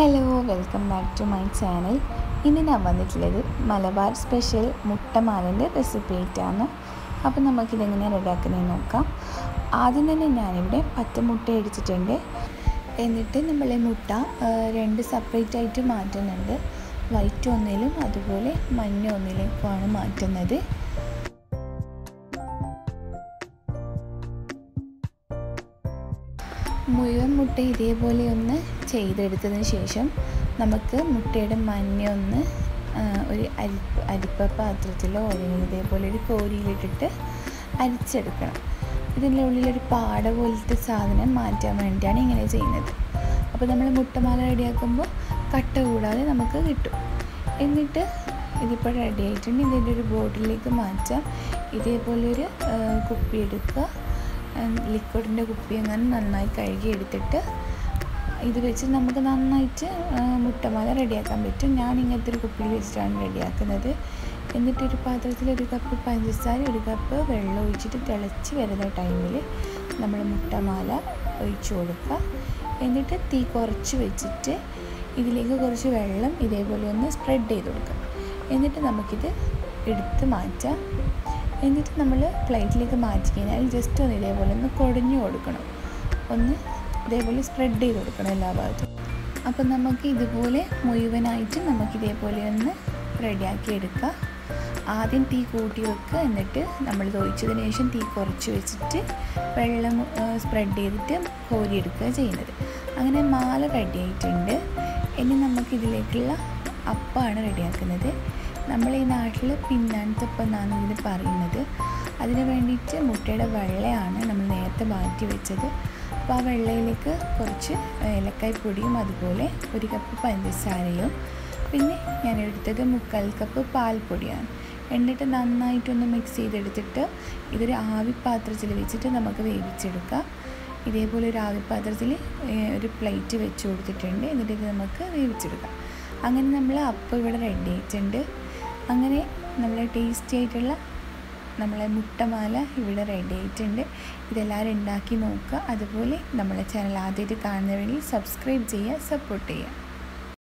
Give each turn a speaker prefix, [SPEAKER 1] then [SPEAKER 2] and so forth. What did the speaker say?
[SPEAKER 1] hello welcome back to my channel ഇന്ന് ഞാൻ വന്നിട്ടുള്ളത് മലബാർ സ്പെഷ്യൽ മുട്ടമാലൻ്റെ റെസിപ്പി ആയിട്ടാണ് അപ്പോൾ നമുക്കിതെങ്ങനെയാണ് റെഡിയാക്കുന്നതെന്ന് നോക്കാം ആദ്യം തന്നെ ഞാനിവിടെ പത്ത് മുട്ട അടിച്ചിട്ടുണ്ട് എന്നിട്ട് നമ്മൾ ഈ മുട്ട ആ, രണ്ട് സെപ്പറേറ്റ് ആയിട്ട് മാറ്റുന്നുണ്ട് വൈറ്റ് ഒന്നിലും അതുപോലെ മഞ്ഞ ഒന്നിലേക്കുമാണ് മാറ്റുന്നത് മുഴുവൻ മുട്ട ഇതേപോലെ ഒന്ന് ചെയ്തെടുത്തതിന് ശേഷം നമുക്ക് മുട്ടയുടെ മഞ്ഞ ഒന്ന് ആ, ഒരു അരിപ്പ അരിപ്പ പാത്രത്തിലോ അല്ലെങ്കിൽ ഇതേപോലെ ഒരു കോരിയിലിട്ടിട്ട് അരിച്ചെടുക്കണം ഇതിൻ്റെ ഉള്ളിലൊരു പാട പോലത്തെ സാധനം മാറ്റാൻ വേണ്ടിയാണ് ഇങ്ങനെ ചെയ്യുന്നത് അപ്പോൾ നമ്മൾ മുട്ടമാല റെഡിയാക്കുമ്പോൾ കട്ട കൂടാതെ നമുക്ക് കിട്ടും എന്നിട്ട് ഇതിപ്പോൾ റെഡി ആയിട്ടുണ്ട് ഇതിൻ്റെ ഒരു ബോട്ടിലേക്ക് മാറ്റാം ഇതേപോലെ ഒരു ആ, കുപ്പി എടുക്കുക ലിക്വിഡിൻ്റെ കുപ്പി അങ്ങനെ നന്നായി കഴുകി എടുത്തിട്ട് ഇത് വെച്ച് നമുക്ക് നന്നായിട്ട് ആ, മുട്ടമാല റെഡിയാക്കാൻ പറ്റും ഞാൻ ഇങ്ങനത്തെ ഒരു കുപ്പിയിൽ വെച്ചിട്ടാണ് റെഡിയാക്കുന്നത് എന്നിട്ട് ഒരു പാത്രത്തിൽ ഒരു കപ്പ് പഞ്ചസാര ഒരു കപ്പ് വെള്ളം ഒഴിച്ചിട്ട് തിളച്ച് വരുന്ന ടൈമിൽ നമ്മൾ മുട്ടമാല ഒഴിച്ചു കൊടുക്കുക എന്നിട്ട് തീ കുറച്ച് വെച്ചിട്ട് ഇതിലേക്ക് കുറച്ച് വെള്ളം ഇതേപോലെ ഒന്ന് സ്പ്രെഡ് ചെയ്ത് കൊടുക്കുക എന്നിട്ട് നമുക്കിത് എടുത്ത് മാറ്റാം എന്നിട്ട് നമ്മൾ പ്ലേറ്റിലേക്ക് മാറ്റി കഴിഞ്ഞാൽ ജസ്റ്റ് ഒന്ന് ഇതേപോലെ ഒന്ന് കുടഞ്ഞു കൊടുക്കണം ഒന്ന് ഇതേപോലെ സ്പ്രെഡ് ചെയ്ത് കൊടുക്കണം എല്ലാ ഭാഗത്തും അപ്പം നമുക്ക് ഇതുപോലെ മുഴുവനായിട്ട് നമുക്ക് ഇതേപോലെ ഒന്ന് റെഡിയാക്കി എടുക്കാം ആദ്യം തീ കൂട്ടി വെക്കുക എന്നിട്ട് നമ്മൾ തൊഴിച്ചതിന് ശേഷം തീ കുറച്ച് വെച്ചിട്ട് വെള്ളം സ്പ്രെഡ് ചെയ്തിട്ട് കോരിയെടുക്കുക ചെയ്യുന്നത് അങ്ങനെ മാല റെഡി ആയിട്ടുണ്ട് ഇനി നമുക്ക് ഇതിലേക്കുള്ള അപ്പമാണ് റെഡിയാക്കുന്നത് നമ്മൾ ഈ നാട്ടിൽ പിന്നാനത്തപ്പം എന്നാണ് ഇതിന് പറയുന്നത് അതിന് വേണ്ടിയിട്ട് മുട്ടയുടെ വെള്ളയാണ് നമ്മൾ നേരത്തെ മാറ്റി വെച്ചത് അപ്പോൾ ആ വെള്ളയിലേക്ക് കുറച്ച് ഏലക്കായ് പൊടിയും അതുപോലെ ഒരു കപ്പ് പഞ്ചസാരയും പിന്നെ ഞാൻ എടുത്തത് മുക്കാൽ കപ്പ് പാൽപ്പൊടിയാണ് എന്നിട്ട് നന്നായിട്ടൊന്ന് മിക്സ് ചെയ്തെടുത്തിട്ട് ഇതൊരു ആവിപ്പാത്രത്തിൽ വെച്ചിട്ട് നമുക്ക് വേവിച്ചെടുക്കാം ഇതേപോലെ ഒരു ആവിപ്പാത്രത്തിൽ ഒരു പ്ലേറ്റ് വെച്ച് കൊടുത്തിട്ടുണ്ട് എന്നിട്ട് ഇത് നമുക്ക് വേവിച്ചെടുക്കാം അങ്ങനെ നമ്മൾ അപ്പം ഇവിടെ റെഡി ആയിട്ടുണ്ട് അങ്ങനെ നമ്മളെ ടേസ്റ്റി ആയിട്ടുള്ള നമ്മളെ മുട്ടമാല ഇവിടെ റെഡി ആയിട്ടുണ്ട് ഇതെല്ലാവരും ഉണ്ടാക്കി നോക്കുക അതുപോലെ നമ്മളെ ചാനൽ ആദ്യമായിട്ട് കാണുന്നവരിൽ സബ്സ്ക്രൈബ് ചെയ്യുക സപ്പോർട്ട് ചെയ്യുക